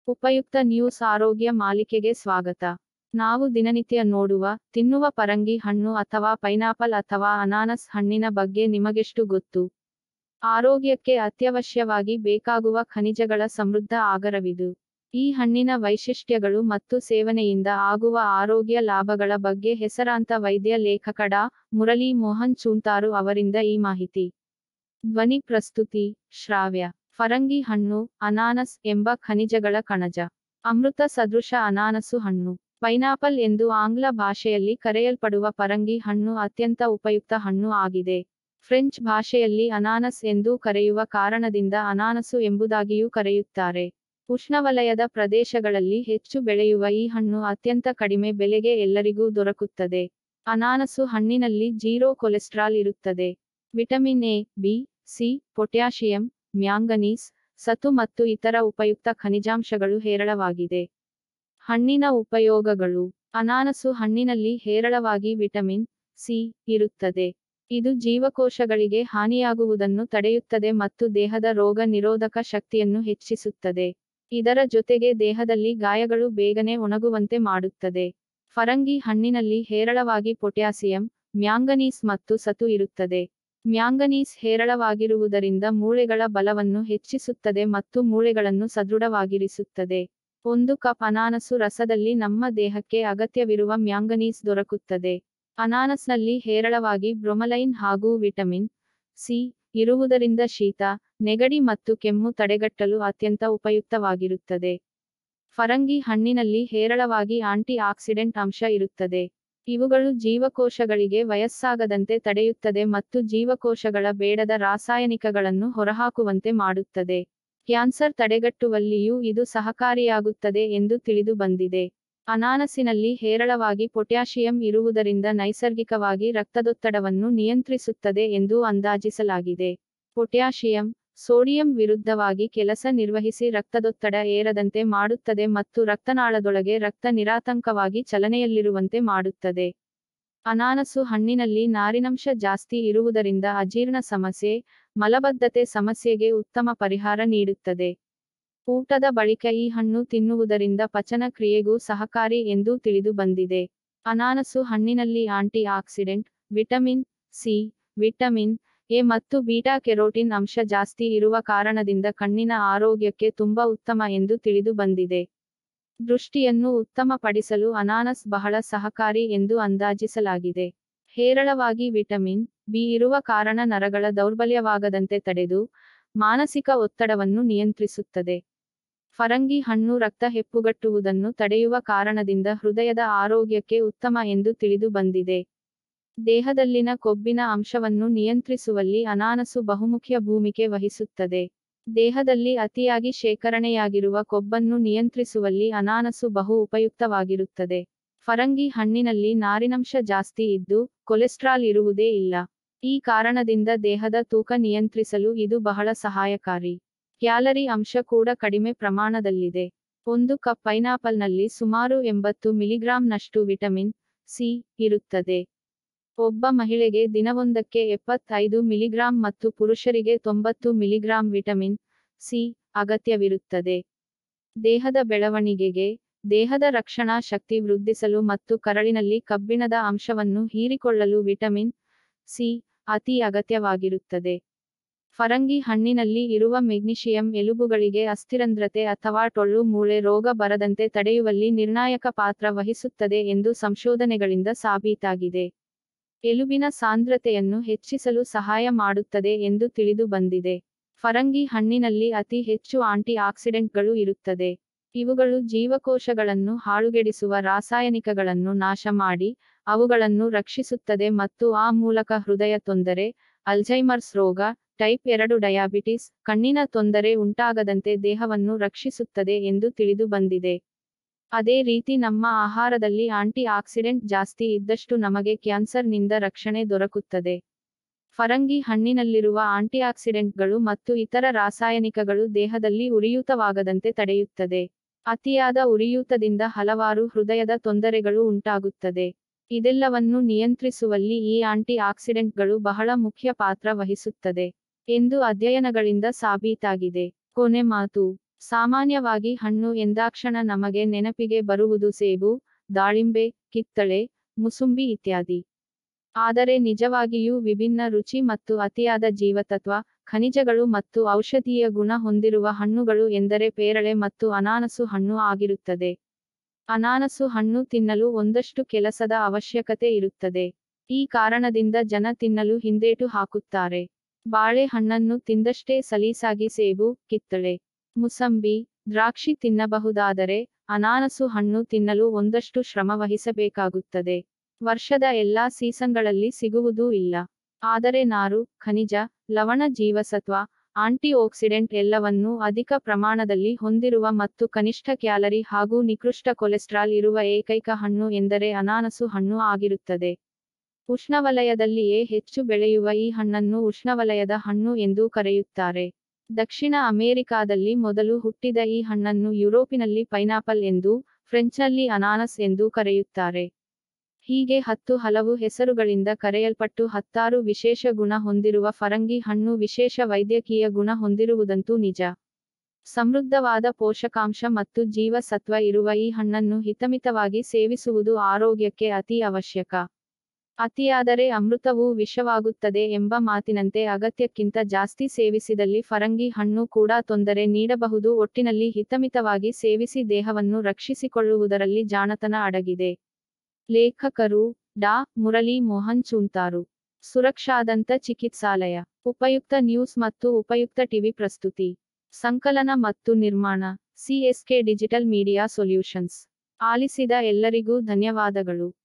ಉಪಯುಕ್ತ ನ್ಯೂಸ್ ಆರೋಗ್ಯ ಮಾಲಿಕೆಗೆ ಸ್ವಾಗತ ನಾವು ದಿನನಿತ್ಯ ನೋಡುವ ತಿನ್ನುವ ಪರಂಗಿ ಹಣ್ಣು ಅಥವಾ ಪೈನಾಪಲ್ ಅಥವಾ ಅನಾನಸ್ ಹಣ್ಣಿನ ಬಗ್ಗೆ ನಿಮಗೆಷ್ಟು ಗೊತ್ತು ಆರೋಗ್ಯಕ್ಕೆ ಅತ್ಯವಶ್ಯವಾಗಿ ಬೇಕಾಗುವ ಖನಿಜಗಳ ಸಮೃದ್ಧ ಆಗರವಿದು ಈ ಹಣ್ಣಿನ ವೈಶಿಷ್ಟ್ಯಗಳು ಮತ್ತು ಸೇವನೆಯಿಂದ ಆಗುವ ಆರೋಗ್ಯ ಲಾಭಗಳ ಬಗ್ಗೆ ಹೆಸರಾಂತ ವೈದ್ಯ ಲೇಖಕ ಡಾ ಮುರಳಿ ಮೋಹನ್ ಚೂಂತಾರು ಅವರಿಂದ ಈ ಮಾಹಿತಿ ಧ್ವನಿ ಪ್ರಸ್ತುತಿ ಶ್ರಾವ್ಯ ಫರಂಗಿ ಹಣ್ಣು ಅನಾನಸ್ ಎಂಬ ಖನಿಜಗಳ ಕಣಜ ಅಮೃತ ಸದೃಶ ಅನಾನಸು ಹಣ್ಣು ಪೈನಾಪಲ್ ಎಂದು ಆಂಗ್ಲ ಭಾಷೆಯಲ್ಲಿ ಕರೆಯಲ್ಪಡುವ ಪರಂಗಿ ಹಣ್ಣು ಅತ್ಯಂತ ಉಪಯುಕ್ತ ಹಣ್ಣು ಆಗಿದೆ ಫ್ರೆಂಚ್ ಭಾಷೆಯಲ್ಲಿ ಅನಾನಸ್ ಎಂದು ಕರೆಯುವ ಕಾರಣದಿಂದ ಅನಾನಸು ಎಂಬುದಾಗಿಯೂ ಕರೆಯುತ್ತಾರೆ ಉಷ್ಣವಲಯದ ಪ್ರದೇಶಗಳಲ್ಲಿ ಹೆಚ್ಚು ಬೆಳೆಯುವ ಈ ಹಣ್ಣು ಅತ್ಯಂತ ಕಡಿಮೆ ಬೆಲೆಗೆ ಎಲ್ಲರಿಗೂ ದೊರಕುತ್ತದೆ ಅನಾನಸು ಹಣ್ಣಿನಲ್ಲಿ ಜೀರೋ ಕೊಲೆಸ್ಟ್ರಾಲ್ ಇರುತ್ತದೆ vitamin A B C potassium manganese ಸತು ಮತ್ತು ಇತರ ಉಪಯುಕ್ತ ಖನಿಜಾಂಶಗಳು ಹೇರಳವಾಗಿದೆ ಹಣ್ಣಿನ ಉಪಯೋಗಗಳು ಅನಾನಸು ಹಣ್ಣಿನಲ್ಲಿ ಹೇರಳವಾಗಿ ವಿಟಮಿನ್ ಸಿ ಇರುತ್ತದೆ ಇದು ಜೀವಕೋಶಗಳಿಗೆ ಹಾನಿಯಾಗುವುದನ್ನು ತಡೆಯುತ್ತದೆ ಮತ್ತು ದೇಹದ ರೋಗ ನಿರೋಧಕ ಶಕ್ತಿಯನ್ನು ಹೆಚ್ಚಿಸುತ್ತದೆ ಇದರ ಜೊತೆಗೆ ದೇಹದಲ್ಲಿ ಗಾಯಗಳು ಬೇಗನೆ ಒಣಗುವಂತೆ ಮಾಡುತ್ತದೆ ಫರಂಗಿ ಹಣ್ಣಿನಲ್ಲಿ ಹೇರಳವಾಗಿ ಪೊಟ್ಯಾಸಿಯಂ ಮ್ಯಾಂಗನೀಸ್ ಮತ್ತು ಸತು ಇರುತ್ತದೆ ಮ್ಯಾಂಗನೀಸ್ ಹೇರಳವಾಗಿರುವುದರಿಂದ ಮೂಳೆಗಳ ಬಲವನ್ನು ಹೆಚ್ಚಿಸುತ್ತದೆ ಮತ್ತು ಮೂಳೆಗಳನ್ನು ಸದೃಢವಾಗಿರಿಸುತ್ತದೆ ಒಂದು ಕಪ್ ಅನಾನಸು ರಸದಲ್ಲಿ ನಮ್ಮ ದೇಹಕ್ಕೆ ಅಗತ್ಯವಿರುವ ಮ್ಯಾಂಗನೀಸ್ ದೊರಕುತ್ತದೆ ಅನಾನಸ್ನಲ್ಲಿ ಹೇರಳವಾಗಿ ಬ್ರೊಮಲೈನ್ ಹಾಗೂ ವಿಟಮಿನ್ ಸಿ ಇರುವುದರಿಂದ ಶೀತ ನೆಗಡಿ ಮತ್ತು ಕೆಮ್ಮು ತಡೆಗಟ್ಟಲು ಅತ್ಯಂತ ಉಪಯುಕ್ತವಾಗಿರುತ್ತದೆ ಫರಂಗಿ ಹಣ್ಣಿನಲ್ಲಿ ಹೇರಳವಾಗಿ ಆಂಟಿ ಆಕ್ಸಿಡೆಂಟ್ ಅಂಶ ಇರುತ್ತದೆ ಇವುಗಳು ಜೀವಕೋಶಗಳಿಗೆ ವಯಸ್ಸಾಗದಂತೆ ತಡೆಯುತ್ತದೆ ಮತ್ತು ಜೀವಕೋಶಗಳ ಬೇಡದ ರಾಸಾಯನಿಕಗಳನ್ನು ಹೊರಹಾಕುವಂತೆ ಮಾಡುತ್ತದೆ ಕ್ಯಾನ್ಸರ್ ತಡೆಗಟ್ಟುವಲ್ಲಿಯೂ ಇದು ಸಹಕಾರಿಯಾಗುತ್ತದೆ ಎಂದು ತಿಳಿದು ಬಂದಿದೆ ಅನಾನಸಿನಲ್ಲಿ ಹೇರಳವಾಗಿ ಪೊಟ್ಯಾಷಿಯಂ ಇರುವುದರಿಂದ ನೈಸರ್ಗಿಕವಾಗಿ ರಕ್ತದೊತ್ತಡವನ್ನು ನಿಯಂತ್ರಿಸುತ್ತದೆ ಎಂದು ಅಂದಾಜಿಸಲಾಗಿದೆ ಪೊಟ್ಯಾಷಿಯಂ ಸೋಡಿಯಂ ವಿರುದ್ಧವಾಗಿ ಕೆಲಸ ನಿರ್ವಹಿಸಿ ರಕ್ತದೊತ್ತಡ ಏರದಂತೆ ಮಾಡುತ್ತದೆ ಮತ್ತು ರಕ್ತನಾಳದೊಳಗೆ ರಕ್ತ ನಿರಾತಂಕವಾಗಿ ಚಲನೆಯಲ್ಲಿರುವಂತೆ ಮಾಡುತ್ತದೆ ಅನಾನಸು ಹಣ್ಣಿನಲ್ಲಿ ನಾರಿನಂಶ ಜಾಸ್ತಿ ಇರುವುದರಿಂದ ಅಜೀರ್ಣ ಸಮಸ್ಯೆ ಮಲಬದ್ಧತೆ ಸಮಸ್ಯೆಗೆ ಉತ್ತಮ ಪರಿಹಾರ ನೀಡುತ್ತದೆ ಊಟದ ಬಳಿಕ ಈ ಹಣ್ಣು ತಿನ್ನುವುದರಿಂದ ಪಚನ ಕ್ರಿಯೆಗೂ ಸಹಕಾರಿ ಎಂದು ತಿಳಿದು ಬಂದಿದೆ ಅನಾನಸು ಹಣ್ಣಿನಲ್ಲಿ antioxidant vitamin C vitamin A ಮತ್ತು ಬೀಟಾ ಕೆರೋಟಿನ್ ಅಂಶ ಜಾಸ್ತಿ ಇರುವ ಕಾರಣದಿಂದ ಕಣ್ಣಿನ ಆರೋಗ್ಯಕ್ಕೆ ತುಂಬಾ ಉತ್ತಮ ಎಂದು ತಿಳಿದು ಬಂದಿದೆ ದೃಷ್ಟಿಯನ್ನು ಉತ್ತಮಪಡಿಸಲು ಅನಾನಸ್ ಬಹಳ ಸಹಕಾರಿ ಎಂದು ಅಂದಾಜಿಸಲಾಗಿದೆ ಹೇರಳವಾಗಿ ವಿಟಮಿನ್ ಬಿ ಇರುವ ಕಾರಣ ನರಗಳ ದೌರ್ಬಲ್ಯವಾಗದಂತೆ ತಡೆದು ಮಾನಸಿಕ ಒತ್ತಡವನ್ನು ನಿಯಂತ್ರಿಸುತ್ತದೆ ಫರಂಗಿ ಹಣ್ಣು ರಕ್ತ ಹೆಪ್ಪುಗಟ್ಟುವುದನ್ನು ತಡೆಯುವ ಕಾರಣದಿಂದ ಹೃದಯದ ಆರೋಗ್ಯಕ್ಕೆ ಉತ್ತಮ ಎಂದು ತಿಳಿದು ಬಂದಿದೆ ದೇಹದಲ್ಲಿನ ಕೊಬ್ಬಿನ ಅಂಶವನ್ನು ನಿಯಂತ್ರಿಸುವಲ್ಲಿ ಅನಾನಸು ಬಹುಮುಖ್ಯ ಭೂಮಿಕೆ ವಹಿಸುತ್ತದೆ ದೇಹದಲ್ಲಿ ಅತಿಯಾಗಿ ಶೇಖರಣೆಯಾಗಿರುವ ಕೊಬ್ಬನ್ನು ನಿಯಂತ್ರಿಸುವಲ್ಲಿ ಅನಾನಸು ಬಹು ಉಪಯುಕ್ತವಾಗಿರುತ್ತದೆ ಫರಂಗಿ ಹಣ್ಣಿನಲ್ಲಿ ನಾರಿನಂಶ ಜಾಸ್ತಿ ಇದ್ದು ಕೊಲೆಸ್ಟ್ರಾಲ್ ಇರುವುದೇ ಇಲ್ಲ ಈ ಕಾರಣದಿಂದ ದೇಹದ ತೂಕ ನಿಯಂತ್ರಿಸಲು ಇದು ಬಹಳ ಸಹಾಯಕಾರಿ ಕ್ಯಾಲರಿ ಅಂಶ ಕೂಡ ಕಡಿಮೆ ಪ್ರಮಾಣದಲ್ಲಿದೆ ಒಂದು ಕಪ್ ಪೈನಾಪಲ್ನಲ್ಲಿ ಸುಮಾರು ಎಂಬತ್ತು ಮಿಲಿಗ್ರಾಂನಷ್ಟು ವಿಟಮಿನ್ ಸಿ ಇರುತ್ತದೆ ಒಬ್ಬ ಮಹಿಳೆಗೆ ದಿನವೊಂದಕ್ಕೆ ಎಪ್ಪತ್ತೈದು ಮಿಲಿಗ್ರಾಂ ಮತ್ತು ಪುರುಷರಿಗೆ ತೊಂಬತ್ತು ಮಿಲಿಗ್ರಾಂ ವಿಟಮಿನ್ ಸಿ ಅಗತ್ಯವಿರುತ್ತದೆ ದೇಹದ ಬೆಳವಣಿಗೆಗೆ ದೇಹದ ರಕ್ಷಣಾ ಶಕ್ತಿ ವೃದ್ಧಿಸಲು ಮತ್ತು ಕರಳಿನಲ್ಲಿ ಕಬ್ಬಿಣದ ಅಂಶವನ್ನು ಹೀರಿಕೊಳ್ಳಲು ವಿಟಮಿನ್ ಸಿ ಅತಿ ಅಗತ್ಯವಾಗಿರುತ್ತದೆ ಫರಂಗಿ ಹಣ್ಣಿನಲ್ಲಿ ಇರುವ ಮೆಗ್ನೀಷಿಯಂ ಎಲುಬುಗಳಿಗೆ ಅಸ್ಥಿರಂಧ್ರತೆ ಅಥವಾ ಟೊಳ್ಳು ಮೂಳೆ ರೋಗ ಬರದಂತೆ ತಡೆಯುವಲ್ಲಿ ನಿರ್ಣಾಯಕ ಪಾತ್ರ ವಹಿಸುತ್ತದೆ ಎಂದು ಸಂಶೋಧನೆಗಳಿಂದ ಸಾಬೀತಾಗಿದೆ ಎಲುಬಿನ ಸಾಂದ್ರತೆಯನ್ನು ಹೆಚ್ಚಿಸಲು ಸಹಾಯ ಮಾಡುತ್ತದೆ ಎಂದು ತಿಳಿದು ಬಂದಿದೆ ಫರಂಗಿ ಹಣ್ಣಿನಲ್ಲಿ ಅತಿ ಹೆಚ್ಚು ಆಂಟಿ ಆಕ್ಸಿಡೆಂಟ್ಗಳು ಇರುತ್ತದೆ ಇವುಗಳು ಜೀವಕೋಶಗಳನ್ನು ಹಾಳುಗೆಡಿಸುವ ರಾಸಾಯನಿಕಗಳನ್ನು ನಾಶ ಮಾಡಿ ಅವುಗಳನ್ನು ರಕ್ಷಿಸುತ್ತದೆ ಮತ್ತು ಆ ಮೂಲಕ ಹೃದಯ ತೊಂದರೆ ಅಲ್ಝೈಮರ್ಸ್ ರೋಗ ಟೈಪ್ ಎರಡು ಡಯಾಬಿಟಿಸ್ ಕಣ್ಣಿನ ತೊಂದರೆ ಉಂಟಾಗದಂತೆ ದೇಹವನ್ನು ರಕ್ಷಿಸುತ್ತದೆ ಎಂದು ತಿಳಿದು ಬಂದಿದೆ ಅದೇ ರೀತಿ ನಮ್ಮ ಆಹಾರದಲ್ಲಿ ಆಂಟಿ ಆಕ್ಸಿಡೆಂಟ್ ಜಾಸ್ತಿ ಇದ್ದಷ್ಟು ನಮಗೆ ಕ್ಯಾನ್ಸರ್ನಿಂದ ರಕ್ಷಣೆ ದೊರಕುತ್ತದೆ ಫರಂಗಿ ಹಣ್ಣಿನಲ್ಲಿರುವ ಆಂಟಿಆಕ್ಸಿಡೆಂಟ್ಗಳು ಮತ್ತು ಇತರ ರಾಸಾಯನಿಕಗಳು ದೇಹದಲ್ಲಿ ಉರಿಯೂತವಾಗದಂತೆ ತಡೆಯುತ್ತದೆ ಅತಿಯಾದ ಉರಿಯೂತದಿಂದ ಹಲವಾರು ಹೃದಯದ ತೊಂದರೆಗಳು ಉಂಟಾಗುತ್ತದೆ ಇದೆಲ್ಲವನ್ನು ನಿಯಂತ್ರಿಸುವಲ್ಲಿ ಈ ಆಂಟಿ ಆಕ್ಸಿಡೆಂಟ್ಗಳು ಬಹಳ ಮುಖ್ಯ ಪಾತ್ರ ವಹಿಸುತ್ತದೆ ಎಂದು ಅಧ್ಯಯನಗಳಿಂದ ಸಾಬೀತಾಗಿದೆ ಕೊನೆ ಮಾತು ಸಾಮಾನ್ಯವಾಗಿ ಹಣ್ಣು ಎಂದಾಕ್ಷಣ ನಮಗೆ ನೆನಪಿಗೆ ಬರುವುದು ಸೇಬು ದಾಳಿಂಬೆ ಕಿತ್ತಳೆ ಮುಸುಂಬಿ ಇತ್ಯಾದಿ ಆದರೆ ನಿಜವಾಗಿಯೂ ವಿಭಿನ್ನ ರುಚಿ ಮತ್ತು ಅತಿಯಾದ ಜೀವತತ್ವ ಖನಿಜಗಳು ಮತ್ತು ಔಷಧೀಯ ಗುಣ ಹೊಂದಿರುವ ಹಣ್ಣುಗಳು ಎಂದರೆ ಪೇರಳೆ ಮತ್ತು ಅನಾನಸು ಹಣ್ಣು ಆಗಿರುತ್ತದೆ ಅನಾನಸು ಹಣ್ಣು ತಿನ್ನಲು ಒಂದಷ್ಟು ಕೆಲಸದ ಅವಶ್ಯಕತೆ ಇರುತ್ತದೆ ಈ ಕಾರಣದಿಂದ ಜನ ತಿನ್ನಲು ಹಿಂದೇಟು ಹಾಕುತ್ತಾರೆ ಬಾಳೆ ಹಣ್ಣನ್ನು ತಿಂದಷ್ಟೇ ಸಲೀಸಾಗಿ ಸೇಬು ಕಿತ್ತಳೆ ಮುಸಂಬಿ ದ್ರಾಕ್ಷಿ ತಿನ್ನಬಹುದಾದರೆ ಅನಾನಸು ಹಣ್ಣು ತಿನ್ನಲು ಒಂದಷ್ಟು ಶ್ರಮ ವಹಿಸಬೇಕಾಗುತ್ತದೆ ವರ್ಷದ ಎಲ್ಲಾ ಸೀಸನ್ಗಳಲ್ಲಿ ಸಿಗುವುದೂ ಇಲ್ಲ ಆದರೆ ನಾರು ಖನಿಜ ಲವಣ ಜೀವಸತ್ವ ಆಂಟಿ ಆಕ್ಸಿಡೆಂಟ್ ಎಲ್ಲವನ್ನೂ ಅಧಿಕ ಪ್ರಮಾಣದಲ್ಲಿ ಹೊಂದಿರುವ ಮತ್ತು ಕನಿಷ್ಠ ಕ್ಯಾಲರಿ ಹಾಗೂ ನಿಕೃಷ್ಟ ಕೊಲೆಸ್ಟ್ರಾಲ್ ಇರುವ ಏಕೈಕ ಹಣ್ಣು ಎಂದರೆ ಅನಾನಸು ಹಣ್ಣು ಆಗಿರುತ್ತದೆ ಉಷ್ಣವಲಯದಲ್ಲಿಯೇ ಹೆಚ್ಚು ಬೆಳೆಯುವ ಈ ಹಣ್ಣನ್ನು ಉಷ್ಣವಲಯದ ಹಣ್ಣು ಎಂದೂ ಕರೆಯುತ್ತಾರೆ ದಕ್ಷಿಣ ಅಮೆರಿಕಾದಲ್ಲಿ ಮೊದಲು ಹುಟ್ಟಿದ ಈ ಹಣ್ಣನ್ನು ಯುರೋಪಿನಲ್ಲಿ ಪೈನಾಪಲ್ ಎಂದೂ ಫ್ರೆಂಚ್ನಲ್ಲಿ ಅನಾನಸ್ ಎಂದೂ ಕರೆಯುತ್ತಾರೆ ಹೀಗೆ ಹತ್ತು ಹಲವು ಹೆಸರುಗಳಿಂದ ಕರೆಯಲ್ಪಟ್ಟು ಹತ್ತಾರು ವಿಶೇಷ ಗುಣ ಹೊಂದಿರುವ ಫರಂಗಿ ಹಣ್ಣು ವಿಶೇಷ ವೈದ್ಯಕೀಯ ಗುಣ ಹೊಂದಿರುವುದಂತೂ ನಿಜ ಸಮೃದ್ಧವಾದ ಪೋಷಕಾಂಶ ಮತ್ತು ಜೀವಸತ್ವ ಇರುವ ಈ ಹಣ್ಣನ್ನು ಹಿತಮಿತವಾಗಿ ಸೇವಿಸುವುದು ಆರೋಗ್ಯಕ್ಕೆ ಅತಿ ಅವಶ್ಯಕ ಅತಿಯಾದರೆ ಅಮೃತವೂ ವಿಷವಾಗುತ್ತದೆ ಎಂಬ ಮಾತಿನಂತೆ ಅಗತ್ಯಕ್ಕಿಂತ ಜಾಸ್ತಿ ಸೇವಿಸಿದಲ್ಲಿ ಫರಂಗಿ ಹಣ್ಣು ಕೂಡ ತೊಂದರೆ ನೀಡಬಹುದು ಒಟ್ಟಿನಲ್ಲಿ ಹಿತಮಿತವಾಗಿ ಸೇವಿಸಿ ದೇಹವನ್ನು ರಕ್ಷಿಸಿಕೊಳ್ಳುವುದರಲ್ಲಿ ಜಾಣತನ ಅಡಗಿದೆ ಲೇಖಕರು ಡಾ ಮುರಳಿ ಮೋಹನ್ ಚೂಂತಾರು ಸುರಕ್ಷಾದಂತ ಚಿಕಿತ್ಸಾಲಯ ಉಪಯುಕ್ತ ನ್ಯೂಸ್ ಮತ್ತು ಉಪಯುಕ್ತ ಟಿವಿ ಪ್ರಸ್ತುತಿ ಸಂಕಲನ ಮತ್ತು ನಿರ್ಮಾಣ ಸಿಎಸ್ಕೆ ಡಿಜಿಟಲ್ ಮೀಡಿಯಾ ಸೊಲ್ಯೂಷನ್ಸ್ ಆಲಿಸಿದ ಎಲ್ಲರಿಗೂ ಧನ್ಯವಾದಗಳು